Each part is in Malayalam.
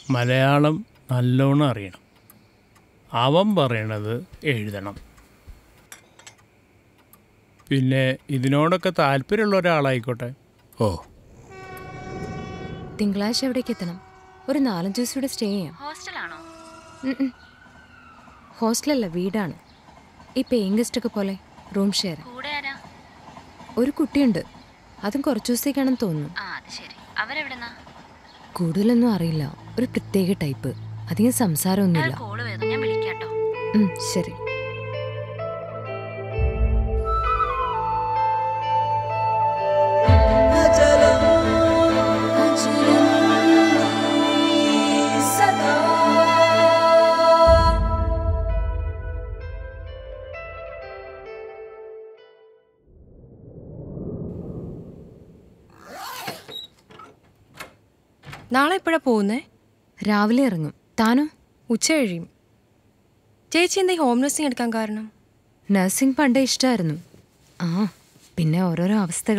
മലയാളം നല്ലോണം അറിയണം അവൻ പറയണത് എഴുതണം പിന്നെ ഇതിനോടൊക്കെ താല്പര്യമുള്ള ഒരാളായിക്കോട്ടെ ഓ തിങ്കളാഴ്ച എവിടേക്ക് എത്തണം ഒരു നാലഞ്ച് ദിവസം ഇവിടെ സ്റ്റേ ചെയ്യാം ഹോസ്റ്റലാണോ ഉം ഉം. ഹോസ്റ്റലല്ല വീടാണ് ഈ പേയിങ് ഗസ്റ്റ് ഒക്കെ പോലെ റൂം ഷെയർ കൂടെ ആരാ ഒരു കുട്ടിയുണ്ട് അതും കുറച്ച് ദിവസത്തേക്കാണെന്ന് തോന്നുന്നു ആ അത് ശരി അവരെവിടെന്നാ കൂടുതലൊന്നും അറിയില്ല ഒരു പ്രത്യേക ടൈപ്പ് അധികം സംസാരമൊന്നുമില്ല കോള് വരുന്നു ഞാൻ വിളിക്കാട്ടോ ഉം, ശരി നാളെ എപ്പോഴാ പോകുന്നേ രാവിലെ ഇറങ്ങും താനോ ഉച്ച കഴിയും ചേച്ചി എന്താ ഈ ഹോം നഴ്സിംഗ് എടുക്കാൻ കാരണം നഴ്സിംഗ് പണ്ടേ ഇഷ്ടമായിരുന്നു ആ പിന്നെ ഓരോരോ അവസ്ഥകൾ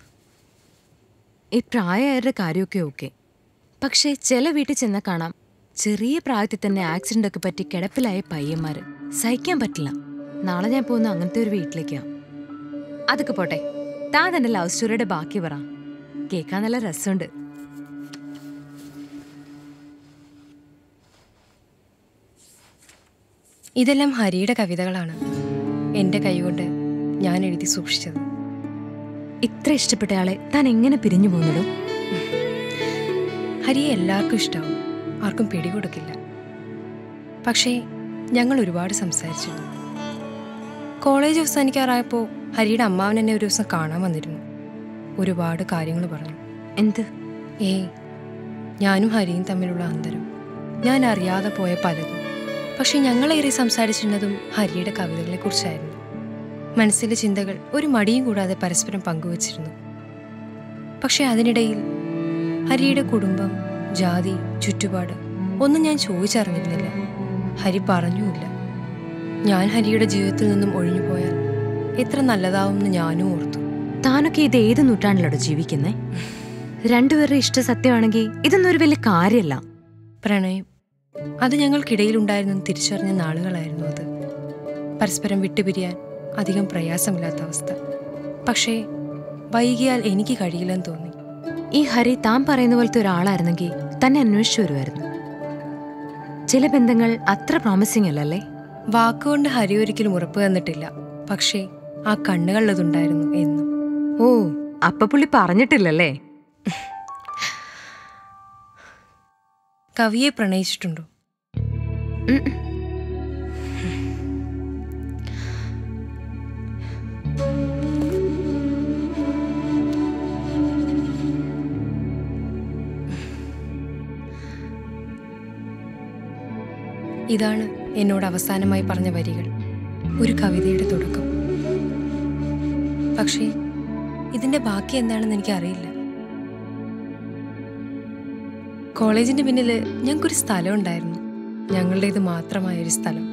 ഈ പ്രായമായവരുടെ കാര്യമൊക്കെ ഓക്കെ പക്ഷേ ചില വീട്ടിൽ ചെന്നാൽ കാണാം ചെറിയ പ്രായത്തിൽ തന്നെ ആക്സിഡന്റ് ഒക്കെ പറ്റി കിടപ്പിലായ പയ്യന്മാര് സഹിക്കാൻ പറ്റില്ല നാളെ ഞാൻ പോകുന്ന അങ്ങനത്തെ ഒരു വീട്ടിലേക്കാ അതൊക്കെ പോട്ടെ താൻ തന്നെ ലവ് സ്റ്റോറിയുടെ ബാക്കി പറ കേൾക്കാൻ നല്ല രസമുണ്ട് ഇതെല്ലാം ഹരിയുടെ കവിതകളാണ് എൻ്റെ കൈകൊണ്ട് ഞാൻ എഴുതി സൂക്ഷിച്ചത് ഇത്ര ഇഷ്ടപ്പെട്ടയാളെ താൻ എങ്ങനെ പിരിഞ്ഞു പോകുന്നതോ ഹരിയെ എല്ലാവർക്കും ഇഷ്ടമാവും ആർക്കും പിടികൊടുക്കില്ല പക്ഷേ ഞങ്ങൾ ഒരുപാട് സംസാരിച്ചിരുന്നു കോളേജ് അവസാനിക്കാറായപ്പോൾ ഹരിയുടെ അമ്മാവൻ എന്നെ ഒരു ദിവസം കാണാൻ വന്നിരുന്നു ഒരുപാട് കാര്യങ്ങൾ പറഞ്ഞു എന്ത് ഏയ് ഞാനും ഹരിയും തമ്മിലുള്ള അന്തരം ഞാൻ അറിയാതെ പോയ പലതും പക്ഷെ ഞങ്ങളേറെ സംസാരിച്ചിരുന്നതും ഹരിയുടെ കവിതകളെക്കുറിച്ചായിരുന്നു മനസ്സിലെ ചിന്തകൾ ഒരു മടിയും കൂടാതെ പരസ്പരം പങ്കുവച്ചിരുന്നു പക്ഷെ അതിനിടയിൽ ഹരിയുടെ കുടുംബം ജാതി ചുറ്റുപാട് ഒന്നും ഞാൻ ചോദിച്ചറിഞ്ഞിരുന്നില്ല ഹരി പറഞ്ഞുമില്ല ഞാൻ ഹരിയുടെ ജീവിതത്തിൽ നിന്നും ഒഴിഞ്ഞുപോയാൽ എത്ര നല്ലതാവുമെന്ന് ഞാനും ഓർത്തു താനൊക്കെ ഇത് ഏത് നൂറ്റാണ്ടിലോട് ജീവിക്കുന്നേ രണ്ടുപേരുടെ ഇഷ്ട സത്യമാണെങ്കിൽ ഇതൊന്നും ഒരു വലിയ കാര്യമല്ല പ്രണയം അത് ഞങ്ങൾക്കിടയിലുണ്ടായിരുന്നു തിരിച്ചറിഞ്ഞ നാളുകളായിരുന്നു അത് പരസ്പരം വിട്ടുപിരിയാൻ അധികം പ്രയാസമില്ലാത്ത അവസ്ഥ പക്ഷേ വൈകിയാൽ എനിക്ക് കഴിയില്ലെന്ന് തോന്നി ഈ ഹരി താൻ പറയുന്ന പോലത്തെ ഒരാളായിരുന്നെങ്കിൽ തന്നെ അന്വേഷിച്ചു വരുമായിരുന്നു ചില ബന്ധങ്ങൾ അത്ര പ്രോമിസിംഗ് അല്ലല്ലേ വാക്കുകൊണ്ട് ഹരി ഒരിക്കലും ഉറപ്പ് തന്നിട്ടില്ല പക്ഷേ ആ കണ്ണുകളിലതുണ്ടായിരുന്നു എന്നും ഓ അപ്പ പുള്ളി പറഞ്ഞിട്ടില്ലല്ലേ കവിയെ പ്രണയിച്ചിട്ടുണ്ടോ ഉം ഉം. ഇതാണ് എന്നോട് അവസാനമായി പറഞ്ഞ വരികൾ ഒരു കവിതയുടെ തുടക്കം പക്ഷേ ഇതിന്റെ ബാക്കി എന്താണെന്ന് എനിക്കറിയില്ല കോളേജിന്റെ പിന്നിൽ ഞങ്ങൾക്കൊരു സ്ഥലം ഉണ്ടായിരുന്നു ഞങ്ങളുടേത് മാത്രമായ ഒരു സ്ഥലം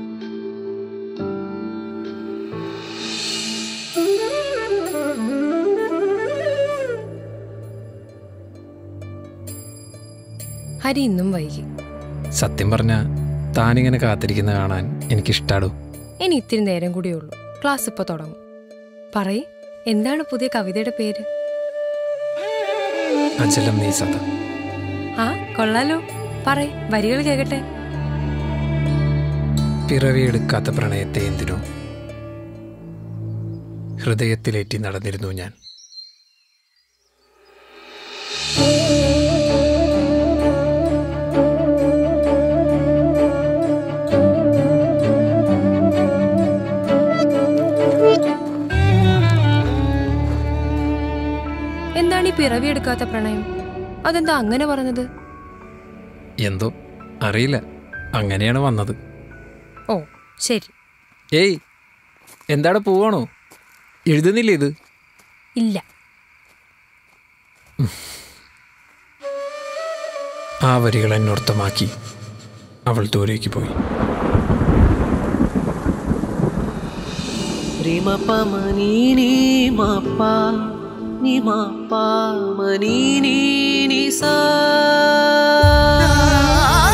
ഹരി ഇന്നും വൈകി സത്യം പറഞ്ഞ താനിങ്ങനെ കാത്തിരിക്കുന്ന കാണാൻ എനിക്കിഷ്ടാടോ ഇനി ഇത്തിരി നേരം കൂടിയേ ഉള്ളൂ ക്ലാസ് ഇപ്പോൾ തുടങ്ങും പറയ് എന്താണ് പുതിയ കവിതയുടെ പേര് അചലം നീ സത ആ കൊള്ളാലോ പറയ് വരികൾ കേൾക്കട്ടെ പിറവിയെടുക്കാത്ത പ്രണയത്തെ എന്തിനോ ഹൃദയത്തിലേറ്റി നടന്നിരുന്നു ഞാൻ എന്താണ് ഈ പിറവിയെടുക്കാത്ത പ്രണയം അതെന്താ അങ്ങനെ പറഞ്ഞത് എന്തോ അറിയില്ല അങ്ങനെയാണ് വന്നത് ഓ ശരി ഏയ് എന്താണ് പോവാണോ എഴുതുന്നില്ലേ ഇത് ഇല്ല ആ വരികൾ എന്നോർത്തമാക്കി അവൾ ദൂരേക്ക് പോയി ರಿಮಪ ಮನಿ ನೀ ಮಾಪ ನಿ ಮಾಪ ಮನಿ ನೀ ನಿ ಸಾ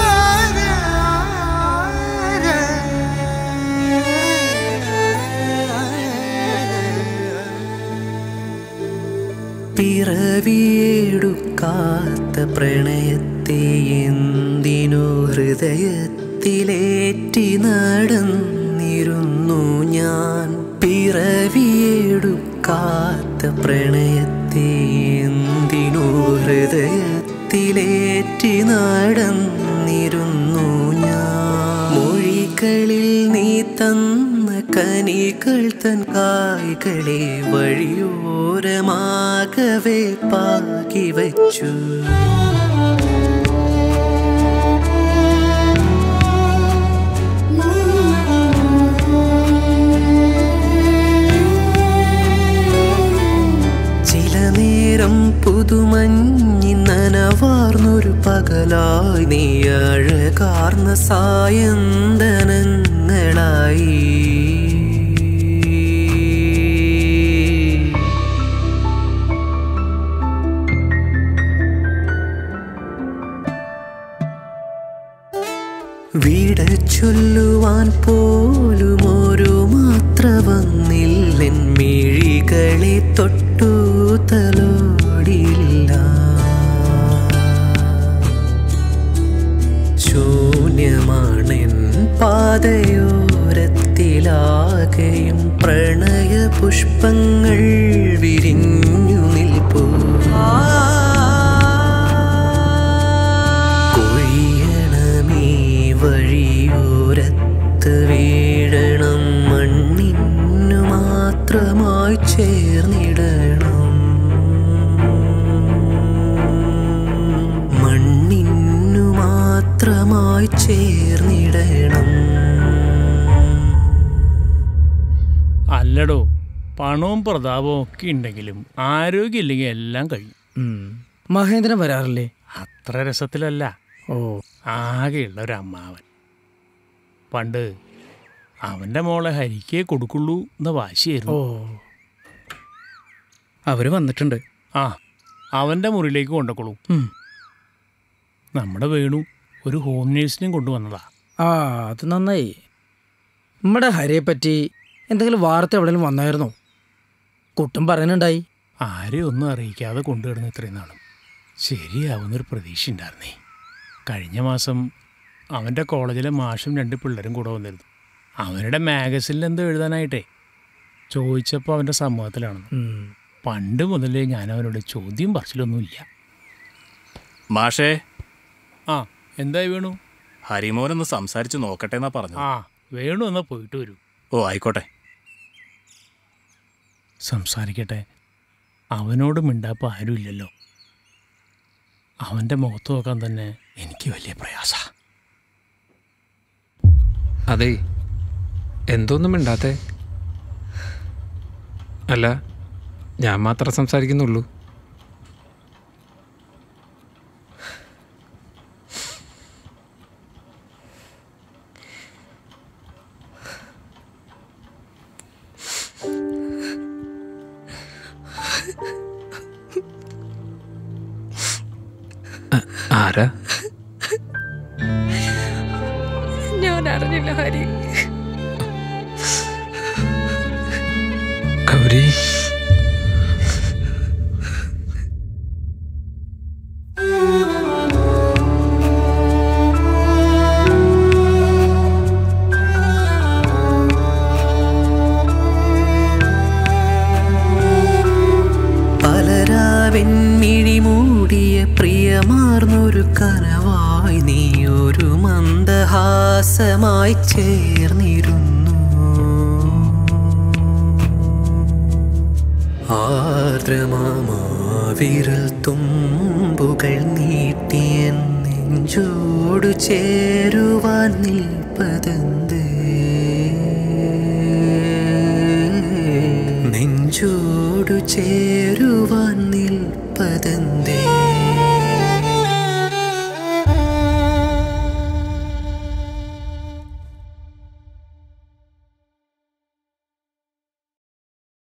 പിറവിയെടുക്കാത്ത പ്രണയത്തെ എന്തിനു ഹൃദയത്തിലേറ്റി നടന്നിരുന്നു ഞാൻ പിറവിയെടുക്കാത്ത പ്രണയത്തെ എന്തിനു ഹൃദയത്തിലേറ്റി നടന്നിരുന്നു ഞാൻ മൊഴികളിൽ നീ തന്ന കനികൾ തൻ കായ്കളെ വഴിയോരമാകവേ പാകി വച്ചു ചില നേരം പുതുമഞ്ഞി നനവാർന്നൊരു പകലായി നീ അഴകാർന്ന സായന്തനങ്ങളായി വീട ചൊല്ലുവാൻ പോലും ഒരു മാത്ര വന്നില്ലെൻ മിഴികളെ തൊട്ടു തലോടില്ല ശൂന്യമാണെൻ പാതയോരത്തിലാകെയും പ്രണയ പുഷ്പങ്ങൾ വിരിഞ്ഞു നിൽപ്പൂ കൊഴിയണമേ വഴിയോരത്ത് വീഴണം മണ്ണിനു മാത്രമായി ചേർന്നിടണം മണ്ണിനു മാത്രമായി ചേർന്നിടണം അല്ലടോ പണവും പ്രതാപവും ഒക്കെ ഉണ്ടെങ്കിലും ആരോഗ്യമില്ലെങ്കിൽ എല്ലാം കഴിയും മഹേന്ദ്രൻ വരാറില്ലേ അത്ര രസത്തിലല്ല ഓ ആകെയുള്ള ഒരു അമ്മാവൻ പണ്ട് അവൻ്റെ മോളെ ഹരിക്കേ കൊടുക്കുള്ളൂ എന്ന ഓ വാശിയായിരുന്നു അവര് വന്നിട്ടുണ്ട് ആ അവൻ്റെ മുറിയിലേക്ക് കൊണ്ടുക്കൊള്ളൂ ഉം. നമ്മുടെ വേണു ഒരു ഹോം നേഴ്സിനെയും കൊണ്ടുവന്നതാ ആ അത് നന്നായി നമ്മുടെ ഹരിയെ പറ്റി എന്തെങ്കിലും വാർത്ത എവിടെയെങ്കിലും വന്നായിരുന്നോ കുട്ടും പറയുന്നുണ്ടായി ആരെയും ഒന്നും അറിയിക്കാതെ കൊണ്ടുവരുന്ന ഇത്രയും നാളും ശരിയാവുന്നൊരു പ്രതീക്ഷ ഉണ്ടായിരുന്നേ കഴിഞ്ഞ മാസം അവൻ്റെ കോളേജിലെ മാഷും രണ്ട് പിള്ളേരും കൂടെ വന്നിരുന്നു അവരുടെ മാഗസിനിൽ എന്തോ എഴുതാനായിട്ടേ ചോദിച്ചപ്പോൾ അവൻ്റെ സമ്മതത്തിലാണ് ഉം. പണ്ട് മുതലേ ഞാൻ അവനോട് ചോദ്യം പറച്ചിലൊന്നുമില്ല മാഷേ ആ എന്തായി വേണു ഹരിമോനൊന്ന് സംസാരിച്ച് നോക്കട്ടെ എന്നാ പറഞ്ഞു ആ വേണു എന്നാ പോയിട്ട് വരൂ ഓ ആയിക്കോട്ടെ സംസാരിക്കട്ടെ അവനോട് മിണ്ടാപ്പോൾ ആരുമില്ലല്ലോ അവൻ്റെ മുഖത്ത് നോക്കാൻ തന്നെ എനിക്ക് വലിയ പ്രയാസ അതെ എന്തോന്നും മിണ്ടാത്തെ അല്ല ഞാൻ മാത്രം സംസാരിക്കുന്നുള്ളൂ അ- ആരാ ഞാൻ അറിഞ്ഞില്ല ഹരി ഗൗരി പലരാവിൻ മിഴിമൂടിയ പ്രിയമാർന്നൊരു കനവായി നീ ഒരു മന്ദഹാസമായി ചേർന്നിരുന്നു ആർദ്രമാവിരൽ തുമ്പുകൾ നീട്ടിയൻ നെഞ്ചോടു ചേരുവാൻ നിൽപ്പതെന്ത് നെഞ്ചോടു ചേരുവാൻ നിൽപ്പതെന്തേ